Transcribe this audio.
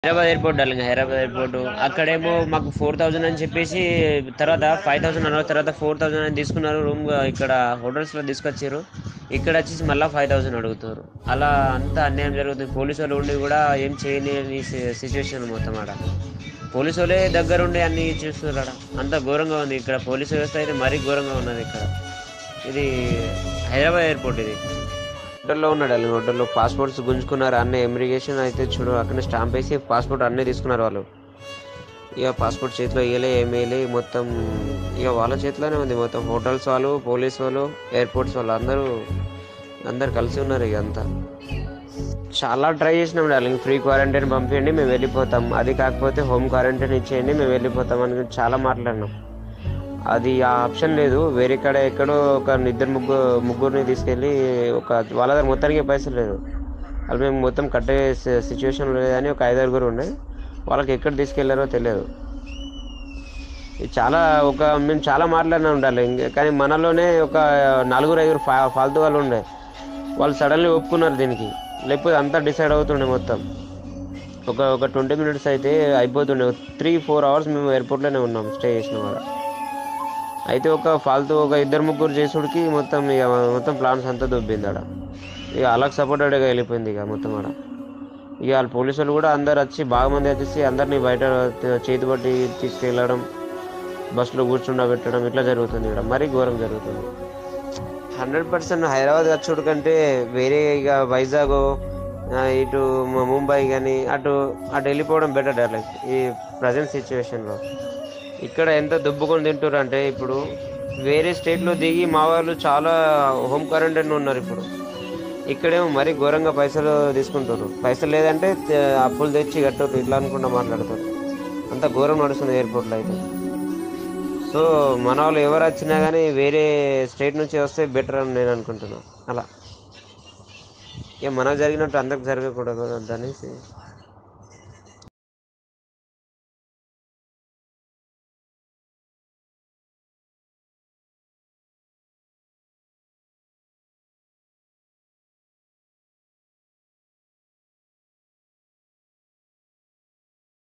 Hyderabad airport darling Hyderabad airport అక్కడేమో మాకు four thousand అని చెప్పేసి తర్వాత ఫైవ్ థౌసండ్ అన్నారు తర్వాత ఫోర్ థౌసండ్ అని తీసుకున్నారు రూమ్ ఇక్కడ హోటల్స్లో తీసుకొచ్చారు ఇక్కడ వచ్చేసి మళ్ళీ ఫైవ్ థౌసండ్ అడుగుతారు అలా అంతా అన్యాయం జరుగుతుంది పోలీసు వాళ్ళు ఉండి కూడా ఏం చేయలేని సిచ్యువేషన్ మొత్తం ఆడ పోలీసు వాళ్ళే దగ్గరుండి అన్ని చూస్తున్నారు ఆడ అంత ఘోరంగా ఉంది ఇక్కడ పోలీసు వ్యవస్థ అయితే మరీ ఘోరంగా ఉన్నది ఇక్కడ ఇది హైదరాబాద్ ఎయిర్పోర్ట్ ఇది హోటల్లో ఉన్నాడు వాళ్ళు హోటల్లో పాస్పోర్ట్స్ గుంజుకున్నారు అన్ని ఇమిగ్రేషన్ అయితే చూడు అక్కడ స్టాంప్ వేసి పాస్పోర్ట్ అన్నీ తీసుకున్నారు వాళ్ళు ఇక పాస్పోర్ట్ చేతిలో వేయలే ఏమి వేయలే మొత్తం ఇక వాళ్ళ చేతిలోనే ఉంది మొత్తం హోటల్స్ వాళ్ళు పోలీస్ వాళ్ళు ఎయిర్పోర్ట్స్ వాళ్ళు అందరూ అందరు కలిసి ఉన్నారు ఇక అంతా చాలా ట్రై చేసినాం డార్లింగ్ ఫ్రీ క్వారంటైన్ పంపించండి మేము వెళ్ళిపోతాం అది కాకపోతే హోమ్ క్వారంటైన్ ఇచ్చేయండి మేము వెళ్ళిపోతాం అని చాలా మాట్లాడినాం అది ఆ ఆప్షన్ లేదు వేరే కాడ ఎక్కడో ఒక ఇద్దరు ముగ్గురు ముగ్గురిని తీసుకెళ్ళి ఒక వాళ్ళ దగ్గర మొత్తానికి పైసలు లేదు వాళ్ళు మేము మొత్తం కట్టే సిచ్యువేషన్ లేదని ఒక ఐదారుగురు ఉండే వాళ్ళకి ఎక్కడ తీసుకెళ్లారో తెలియదు ఇది చాలా ఒక మేము చాలా మాట్లాడినా ఉండాలి ఇంక కానీ మనలోనే ఒక నలుగురు ఐదుగురు ఫా ఫాల్తూ వాళ్ళు ఉండే వాళ్ళు సడన్లీ ఒప్పుకున్నారు దీనికి లేకపోతే అంతా డిసైడ్ అవుతుండే మొత్తం ఒక ఒక ట్వంటీ మినిట్స్ అయితే అయిపోతుండే త్రీ ఫోర్ అవర్స్ మేము ఎయిర్పోర్ట్లోనే ఉన్నాం స్టే చేసిన వాళ్ళ అయితే ఒక ఫాల్తూ ఒక ఇద్దరు ముగ్గురు చేసుడికి మొత్తం ఇక మొత్తం ప్లాన్స్ అంతా దొబ్బింది ఆడ ఇక అలాగ సపోర్టెడ్గా వెళ్ళిపోయింది ఇక మొత్తం ఆడ ఇక వాళ్ళ పోలీసులు కూడా అందరు వచ్చి బాగా మంది వచ్చేసి అందరినీ బయట చేతి పట్టి తీసుకెళ్ళడం బస్సులో కూర్చుండబెట్టడం ఇట్లా జరుగుతుంది ఇక్కడ మరీ ఘోరం జరుగుతుంది హండ్రెడ్ పర్సెంట్ హైదరాబాద్ వచ్చుడు కంటే వేరే ఇక వైజాగ్ ఆ, ఇటు ము- ముంబై కానీ అటు అటు వెళ్ళిపోవడం బెటర్ లైక్ ఈ ప్రజెంట్ సిచ్యువేషన్లో ఇక్కడ ఎంత దుబ్బుకొని తింటారు అంటే ఇప్పుడు వేరే స్టేట్లో దిగి మా వాళ్ళు చాలా హోమ్ క్వారంటైన్ ఉన్నారు ఇప్పుడు ఇక్కడేమో మరీ ఘోరంగా పైసలు తీసుకుంటారు పైసలు లేదంటే తే- అప్పులు తెచ్చి కట్టరు ఇట్లా అనుకుంటా మాట్లాడతారు అంత ఘోరం నడుస్తుంది ఎయిర్పోర్ట్లో అయితే సో మన వాళ్ళు ఎవరు వచ్చినా కానీ వేరే స్టేట్ నుంచి వస్తే బెటర్ అని నేను అనుకుంటున్నాను అలా ఇక మనకు జరిగినట్టు అందరికి జరగకూడదు అనేసి